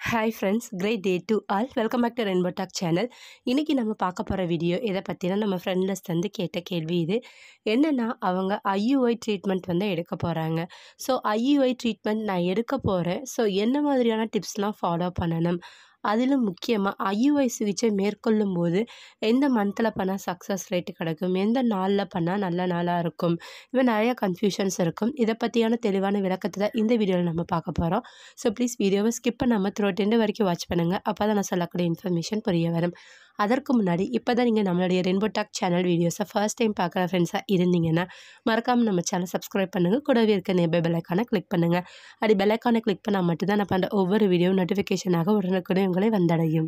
hi friends great day to all welcome back to Rainbow Talk channel இன்றைக்கி நம்ம பார்க்க போகிற வீடியோ இதை பற்றினா நம்ம ஃப்ரெண்ட்லஸ் வந்து கேட்ட கேள்வி இது என்னென்னா அவங்க ஐயுஐ ட்ரீட்மெண்ட் வந்து எடுக்க போகிறாங்க ஸோ ஐயுஐ ட்ரீட்மெண்ட் நான் எடுக்க போகிறேன் ஸோ என்ன மாதிரியான டிப்ஸ்லாம் ஃபாலோ பண்ணணும் அதிலும் முக்கியமாக ஐயுஐ சிகிச்சை மேற்கொள்ளும் போது எந்த மந்தில் பண்ணால் சக்ஸஸ் ரேட்டு கிடைக்கும் எந்த நாளில் பண்ணால் நல்ல நாளாக இருக்கும் இவன் நிறைய கன்ஃபியூஷன்ஸ் இருக்கும் இதை பற்றியான தெளிவான விளக்கத்தை தான் இந்த வீடியோவில் நம்ம பார்க்க போகிறோம் ஸோ ப்ளீஸ் வீடியோவை ஸ்கிப் பண்ணாமல் த்ரூ டெண்டு வரைக்கும் வாட்ச் பண்ணுங்கள் அப்போ தான் நான் சொல்லக்கூடிய இன்ஃபர்மேஷன் புரிய வரும் அதற்கு முன்னாடி இப்போ தான் நீங்கள் நம்மளுடைய ரெயின்போ டாக் சேனல் வீடியோஸை ஃபர்ஸ்ட் டைம் பார்க்குற ஃப்ரெண்ட்ஸாக இருந்தீங்கன்னா மறக்காமல் நம்ம சேனல் சப்ஸ்கிரைப் பண்ணுங்கள் கூடவே இருக்க நேபை பெல்லைக்கான கிளிக் பண்ணுங்கள் அப்படி பெல்லைக்கான கிளிக் பண்ணால் மட்டும்தான் நான் பண்ணுற ஒவ்வொரு வீடியோ நோட்டிஃபிகேஷனாக உடனுக்குடன் உங்களை வந்தடையும்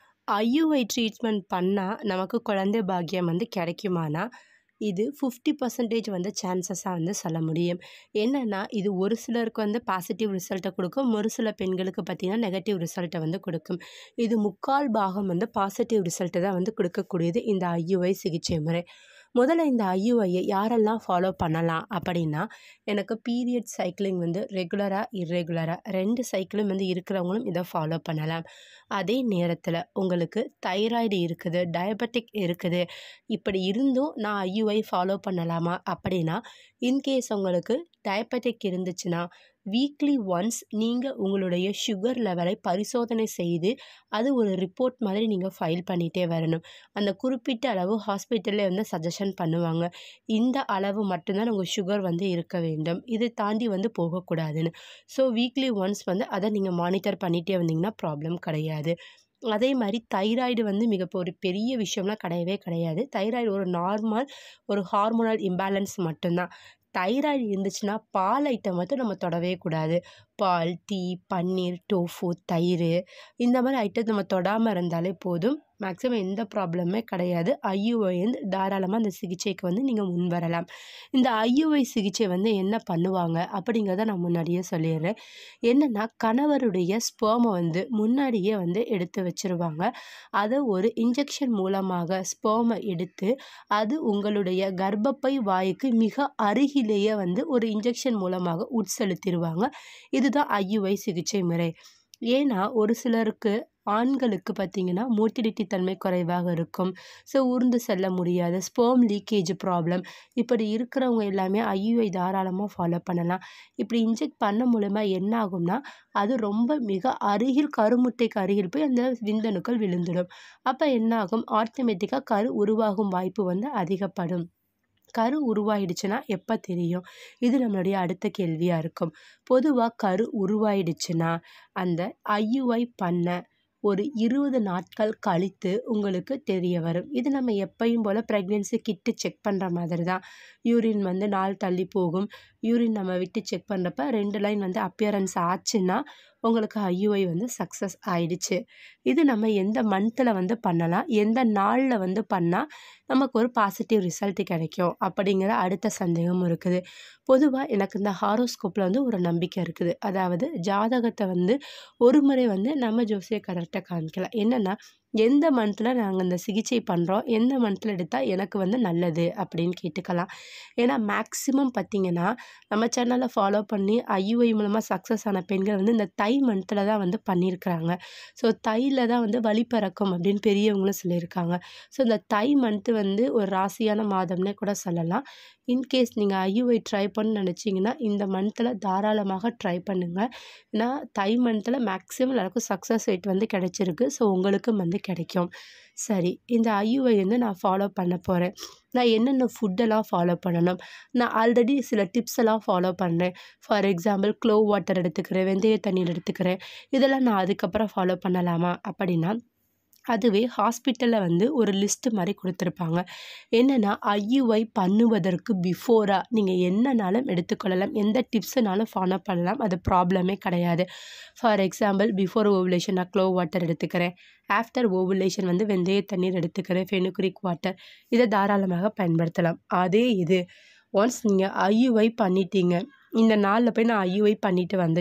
ஐயுஐ ட்ரீட்மெண்ட் பண்ணால் நமக்கு குழந்தை பாக்கியம் வந்து கிடைக்குமானா இது ஃபிஃப்டி பர்சன்டேஜ் வந்து சான்சஸாக வந்து சொல்ல முடியும் என்னென்னா இது ஒரு சிலருக்கு வந்து பாசிட்டிவ் ரிசல்ட்டை கொடுக்கும் ஒரு சில பெண்களுக்கு பார்த்திங்கன்னா நெகட்டிவ் ரிசல்ட்டை வந்து கொடுக்கும் இது முக்கால் பாகம் வந்து பாசிட்டிவ் ரிசல்ட்டை தான் வந்து கொடுக்கக்கூடியது இந்த ஐயுஐ சிகிச்சை முறை முதல்ல இந்த ஐயுஐயை யாரெல்லாம் ஃபாலோ பண்ணலாம் அப்படின்னா எனக்கு பீரியட் சைக்கிளிங் வந்து ரெகுலராக இர்ரெகுலராக ரெண்டு சைக்கிளும் வந்து இருக்கிறவங்களும் இதை ஃபாலோ பண்ணலாம் அதே நேரத்தில் உங்களுக்கு தைராய்டு இருக்குது டயபெட்டிக் இருக்குது இப்படி இருந்தும் நான் ஐயுஐ ஃபாலோ பண்ணலாமா அப்படின்னா இன்கேஸ் உங்களுக்கு டயபெட்டிக் இருந்துச்சுன்னா வீக்லி ஒன்ஸ் நீங்கள் உங்களுடைய சுகர் லெவலை பரிசோதனை செய்து அது ஒரு ரிப்போர்ட் மாதிரி நீங்கள் ஃபைல் பண்ணிகிட்டே வரணும் அந்த குறிப்பிட்ட அளவு ஹாஸ்பிட்டலில் வந்து சஜஷன் பண்ணுவாங்க இந்த அளவு மட்டும்தான் உங்கள் சுகர் வந்து இருக்க வேண்டும் இதை தாண்டி வந்து போகக்கூடாதுன்னு ஸோ வீக்லி ஒன்ஸ் வந்து அதை நீங்கள் மானிட்டர் பண்ணிகிட்டே வந்தீங்கன்னா ப்ராப்ளம் கிடையாது அதே மாதிரி தைராய்டு வந்து மிக ஒரு பெரிய விஷயம்லாம் கிடையவே கிடையாது தைராய்டு ஒரு நார்மல் ஒரு ஹார்மோனல் இம்பேலன்ஸ் மட்டும்தான் தைராய்டு இருந்துச்சுன்னா பால் ஐட்டம் மட்டும் நம்ம தொடவே கூடாது பால் டீ பன்னீர் டோஃபு தயிர் இந்த மாதிரி ஐட்டம் நம்ம தொடாமல் இருந்தாலே போதும் மேக்ஸிமம் எந்த ப்ராப்ளமே கிடையாது ஐயுஐ வந்து தாராளமாக அந்த சிகிச்சைக்கு வந்து நீங்கள் முன் வரலாம் இந்த ஐயுஐ சிகிச்சை வந்து என்ன பண்ணுவாங்க அப்படிங்கிறத நான் முன்னாடியே சொல்லிடுறேன் என்னென்னா கணவருடைய ஸ்பேமை வந்து முன்னாடியே வந்து எடுத்து வச்சுருவாங்க அதை ஒரு இன்ஜெக்ஷன் மூலமாக ஸ்பேமை எடுத்து அது உங்களுடைய கர்ப்பப்பை வாய்க்கு மிக அருகிலேயே வந்து ஒரு இன்ஜெக்ஷன் மூலமாக உட்செலுத்திடுவாங்க இதுதான் ஐயுஐ சிகிச்சை முறை ஏன்னா ஒரு சிலருக்கு ஆண்களுக்கு பார்த்திங்கன்னா மோட்டிலிட்டி தன்மை குறைவாக இருக்கும் ஸோ ஊர்ந்து செல்ல முடியாது ஸ்பேம் லீக்கேஜ் ப்ராப்ளம் இப்படி இருக்கிறவங்க எல்லாமே ஐயுஐ தாராளமாக ஃபாலோ பண்ணலாம் இப்படி இன்ஜெக்ட் பண்ண மூலமா என்ன ஆகும்னா அது ரொம்ப மிக அருகில் கருமுட்டைக்கு அருகில் போய் அந்த விந்தணுக்கள் விழுந்துடும் அப்போ என்ன ஆகும் ஆட்டோமேட்டிக்காக கரு உருவாகும் வாய்ப்பு வந்து அதிகப்படும் கரு உருவாயிடுச்சுன்னா எப்போ தெரியும் இது நம்மளுடைய அடுத்த கேள்வியாக இருக்கும் பொதுவாக கரு உருவாயிடுச்சுன்னா அந்த ஐயுஐ பண்ண ஒரு இருபது நாட்கள் கழித்து உங்களுக்கு தெரிய வரும் இது நம்ம எப்பயும் போல் ப்ரெக்னென்சி கிட்டு செக் பண்ணுற மாதிரி தான் யூரின் வந்து நாள் தள்ளி போகும் யூரின் நம்ம விட்டு செக் பண்ணுறப்ப ரெண்டு லைன் வந்து அப்பியரன்ஸ் ஆச்சுன்னா உங்களுக்கு ஐயுஐ வந்து சக்ஸஸ் ஆயிடுச்சு இது நம்ம எந்த மந்தில் வந்து பண்ணலாம் எந்த நாளில் வந்து பண்ணால் நமக்கு ஒரு பாசிட்டிவ் ரிசல்ட் கிடைக்கும் அப்படிங்கிற அடுத்த சந்தேகமும் இருக்குது பொதுவாக எனக்கு இந்த ஹாரோஸ்கோப்பில் வந்து ஒரு நம்பிக்கை இருக்குது அதாவது ஜாதகத்தை வந்து ஒரு முறை வந்து நம்ம ஜோசியக்காரர்கிட்ட காமிக்கலாம் என்னென்னா எந்த மந்தில் நாங்கள் இந்த சிகிச்சை பண்ணுறோம் எந்த மந்தில் எடுத்தால் எனக்கு வந்து நல்லது அப்படின்னு கேட்டுக்கலாம் ஏன்னா மேக்ஸிமம் பார்த்திங்கன்னா நம்ம சேனலில் ஃபாலோ பண்ணி ஐயுஐ மூலமாக சக்ஸஸ் ஆன பெண்கள் வந்து இந்த தை மந்தில் தான் வந்து பண்ணியிருக்கிறாங்க ஸோ தையில் தான் வந்து வழிபிறக்கும் அப்படின்னு பெரியவங்களும் சொல்லியிருக்காங்க ஸோ இந்த தை மந்த்து வந்து ஒரு ராசியான மாதம்னே கூட சொல்லலாம் இன்கேஸ் நீங்கள் ஐயுஐ ட்ரை பண்ண நினச்சிங்கன்னா இந்த மந்தில் தாராளமாக ட்ரை பண்ணுங்கள் ஏன்னா தை மந்தில் மேக்ஸிமம் எல்லாருக்கும் சக்ஸஸ் ரேட் வந்து கிடச்சிருக்கு ஸோ உங்களுக்கும் வந்து கிடைக்கும் சரி இந்த ஐயுஐ வந்து நான் ஃபாலோ பண்ண போகிறேன் நான் என்னென்ன ஃபுட்டெல்லாம் ஃபாலோ பண்ணணும் நான் ஆல்ரெடி சில டிப்ஸ் எல்லாம் ஃபாலோ பண்ணுறேன் ஃபார் எக்ஸாம்பிள் க்ளோவ் வாட்டர் எடுத்துக்கிறேன் வெந்தய தண்ணீர் எடுத்துக்கிறேன் இதெல்லாம் நான் அதுக்கப்புறம் ஃபாலோ பண்ணலாமா அப்படின்னா அதுவே ஹாஸ்பிட்டலில் வந்து ஒரு லிஸ்ட்டு மாதிரி கொடுத்துருப்பாங்க என்னென்னா ஐயுஐ பண்ணுவதற்கு பிஃபோராக நீங்கள் என்னனாலும் எடுத்துக்கொள்ளலாம் எந்த டிப்ஸுனாலும் ஃபாலோ பண்ணலாம் அது ப்ராப்ளமே கிடையாது ஃபார் எக்ஸாம்பிள் பிஃபோர் ஓவுலேஷன் நான் க்ளோவ் வாட்டர் எடுத்துக்கிறேன் ஆஃப்டர் ஓவுலேஷன் வந்து வெந்தய தண்ணீர் எடுத்துக்கிறேன் ஃபெனுக்ரிக் வாட்டர் இதை தாராளமாக பயன்படுத்தலாம் அதே இது ஒன்ஸ் நீங்கள் ஐயுஐ பண்ணிட்டீங்க இந்த நாளில் போய் நான் ஐயுஐ பண்ணிட்டு வந்துட்டேன்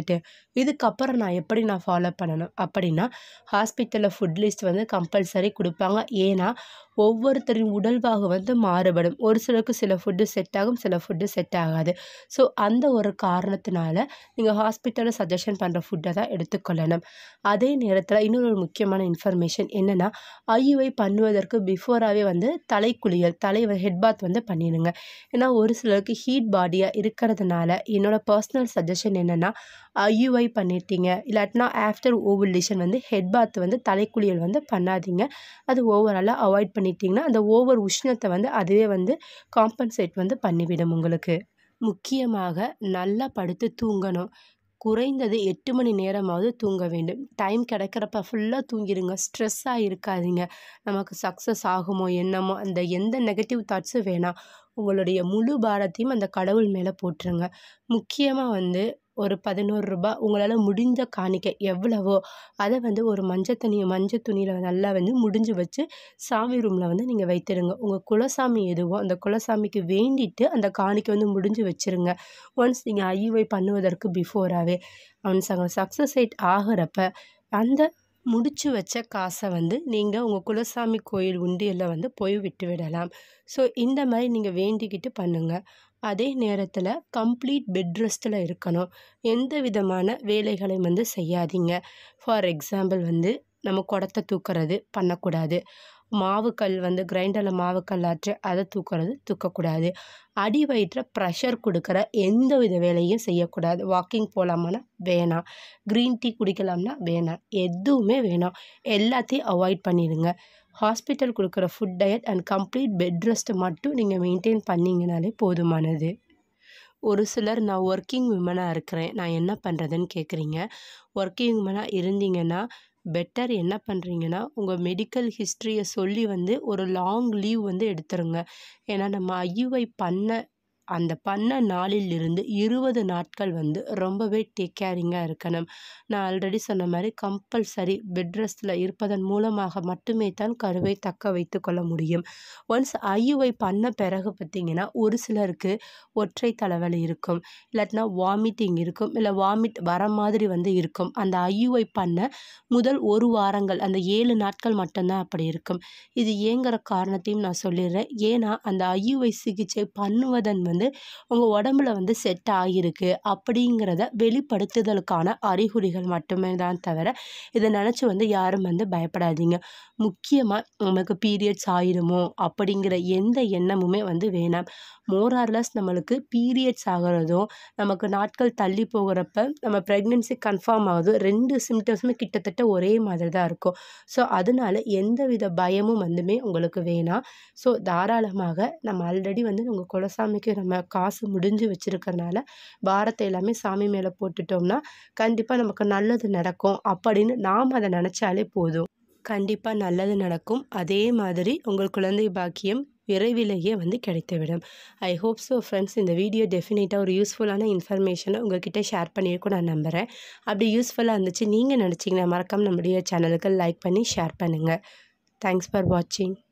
இதுக்கப்புறம் நான் எப்படி நான் ஃபாலோ பண்ணணும் அப்படின்னா ஹாஸ்பிட்டலில் ஃபுட் லிஸ்ட் வந்து கம்பல்சரி கொடுப்பாங்க ஏன்னா ஒவ்வொருத்தரின் உடல்வாகு வந்து மாறுபடும் ஒரு சிலருக்கு சில ஃபுட்டு செட் ஆகும் சில ஃபுட்டு செட் ஆகாது ஸோ அந்த ஒரு காரணத்தினால நீங்கள் ஹாஸ்பிட்டலில் சஜஷன் பண்ணுற ஃபுட்டை தான் எடுத்துக்கொள்ளணும் அதே நேரத்தில் இன்னொரு ஒரு முக்கியமான இன்ஃபர்மேஷன் என்னென்னா ஐயுஐ பண்ணுவதற்கு பிஃபோராகவே வந்து தலைக்குளியல் தலை ஹெட் பாத் வந்து பண்ணிடுங்க ஏன்னா ஒரு சிலருக்கு ஹீட் பாடியாக இருக்கிறதுனால என்னோடய பர்சனல் சஜஷன் என்னென்னா ஐயுஐ பண்ணிட்டீங்க இல்லாட்டினா ஆஃப்டர் ஓவல்யூஷன் வந்து ஹெட் பாத் வந்து தலைக்குளியல் வந்து பண்ணாதீங்க அது ஓவராலாக அவாய்ட் பண்ணிட்டீங்கன்னா அந்த ஓவர் உஷ்ணத்தை வந்து அதுவே வந்து காம்பன்சேட் வந்து பண்ணிவிடும் உங்களுக்கு முக்கியமாக நல்லா படுத்து தூங்கணும் குறைந்தது எட்டு மணி நேரமாவது தூங்க வேண்டும் டைம் கிடைக்கிறப்ப ஃபுல்லாக தூங்கிடுங்க ஸ்ட்ரெஸ்ஸாக இருக்காதீங்க நமக்கு சக்ஸஸ் ஆகுமோ என்னமோ அந்த எந்த நெகட்டிவ் தாட்ஸும் வேணாம் உங்களுடைய முழு பாரத்தையும் அந்த கடவுள் மேலே போட்டுருங்க முக்கியமாக வந்து ஒரு பதினோரு ரூபா உங்களால் முடிஞ்ச காணிக்கை எவ்வளவோ அதை வந்து ஒரு மஞ்சள் தண்ணியை மஞ்சள் துணியில் நல்லா வந்து முடிஞ்சு வச்சு சாமி ரூமில் வந்து நீங்கள் வைத்திடுங்க உங்கள் குலசாமி எதுவோ அந்த குலசாமிக்கு வேண்டிட்டு அந்த காணிக்கை வந்து முடிஞ்சு வச்சுருங்க ஒன்ஸ் நீங்கள் ஐயுவை பண்ணுவதற்கு பிஃபோராகவே ஒன்ஸ் அங்கே சக்ஸஸ் ரேட் ஆகிறப்ப அந்த முடிச்சு வச்ச காசை வந்து நீங்கள் உங்கள் குலசாமி கோயில் உண்டியலில் வந்து போய் விட்டு விடலாம் ஸோ இந்த மாதிரி நீங்கள் வேண்டிக்கிட்டு பண்ணுங்கள் அதே நேரத்தில் கம்ப்ளீட் பெட் ரெஸ்ட்டில் இருக்கணும் எந்த விதமான வேலைகளையும் வந்து செய்யாதீங்க ஃபார் எக்ஸாம்பிள் வந்து நம்ம குடத்த தூக்குறது பண்ணக்கூடாது மாவுக்கல் வந்து கிரைண்டரில் மாவுக்கல் ஆற்று அதை தூக்குறது தூக்கக்கூடாது அடி வயிற்றில் ப்ரெஷர் கொடுக்குற எந்த வித வேலையும் செய்யக்கூடாது வாக்கிங் போகலாமான்னா வேணாம் க்ரீன் டீ குடிக்கலாம்னா வேணாம் எதுவுமே வேணாம் எல்லாத்தையும் அவாய்ட் பண்ணிடுங்க ஹாஸ்பிட்டல் கொடுக்குற food diet and complete bed rest மட்டும் நீங்கள் மெயின்டைன் பண்ணிங்கனாலே போதுமானது ஒரு சிலர் நான் ஒர்க்கிங் விமனாக இருக்கிறேன் நான் என்ன பண்ணுறதுன்னு கேட்குறீங்க ஒர்க்கிங் விமனாக இருந்தீங்கன்னா பெட்டர் என்ன பண்ணுறீங்கன்னா உங்கள் மெடிக்கல் ஹிஸ்ட்ரியை சொல்லி வந்து ஒரு லாங் லீவ் வந்து எடுத்துருங்க ஏன்னா நம்ம ஐயுஐ பண்ண அந்த பண்ண நாளிலிருந்து இருபது நாட்கள் வந்து ரொம்பவே டேக் கேரிங்காக இருக்கணும் நான் ஆல்ரெடி சொன்ன மாதிரி கம்பல்சரி பெட் ரெஸ்ட்டில் இருப்பதன் மூலமாக மட்டுமே தான் கருவை தக்க வைத்து கொள்ள முடியும் ஒன்ஸ் ஐயுவை பண்ண பிறகு பார்த்திங்கன்னா ஒரு சிலருக்கு ஒற்றை தலைவலி இருக்கும் இல்லாட்டினா வாமிட்டிங் இருக்கும் இல்லை வாமிட் வர மாதிரி வந்து இருக்கும் அந்த ஐயுவை பண்ண முதல் ஒரு வாரங்கள் அந்த ஏழு நாட்கள் மட்டும்தான் அப்படி இருக்கும் இது ஏங்கிற காரணத்தையும் நான் சொல்லிடுறேன் ஏன்னா அந்த ஐயுவை சிகிச்சை பண்ணுவதன் வந்து உங்கள் உடம்புல வந்து செட் ஆகியிருக்கு அப்படிங்கிறத வெளிப்படுத்துதலுக்கான அறிகுறிகள் மட்டுமே தான் தவிர இதை நினச்சி வந்து யாரும் வந்து பயப்படாதீங்க முக்கியமாக நமக்கு பீரியட்ஸ் ஆயிருமோ அப்படிங்கிற எந்த எண்ணமுமே வந்து வேணாம் மோரார்லஸ் நம்மளுக்கு பீரியட்ஸ் ஆகிறதும் நமக்கு நாட்கள் தள்ளி போகிறப்ப நம்ம ப்ரெக்னென்சி கன்ஃபார்ம் ஆகுது ரெண்டு சிம்டம்ஸுமே கிட்டத்தட்ட ஒரே மாதிரி தான் இருக்கும் ஸோ அதனால எந்தவித பயமும் வந்துமே உங்களுக்கு வேணாம் ஸோ தாராளமாக நம்ம ஆல்ரெடி வந்து உங்கள் குலசாமிக்கு நம்ம காசு முடிஞ்சு வச்சுருக்கறனால பாரத்தை எல்லாமே சாமி மேலே போட்டுட்டோம்னா கண்டிப்பாக நமக்கு நல்லது நடக்கும் அப்படின்னு நாம் அதை நினச்சாலே போதும் கண்டிப்பாக நல்லது நடக்கும் அதே மாதிரி உங்கள் குழந்தை பாக்கியம் விரைவிலேயே வந்து கிடைத்துவிடும் ஐ ஹோப் ஸோ ஃப்ரெண்ட்ஸ் இந்த வீடியோ டெஃபினட்டாக ஒரு யூஸ்ஃபுல்லான இன்ஃபர்மேஷனை உங்கள்கிட்ட ஷேர் பண்ணியிருக்கோம் நான் நம்புகிறேன் அப்படி யூஸ்ஃபுல்லாக இருந்துச்சு நீங்கள் நினச்சிங்கன்னா மறக்காம நம்முடைய சேனலுக்கு லைக் பண்ணி ஷேர் பண்ணுங்கள் தேங்க்ஸ் ஃபார் வாட்சிங்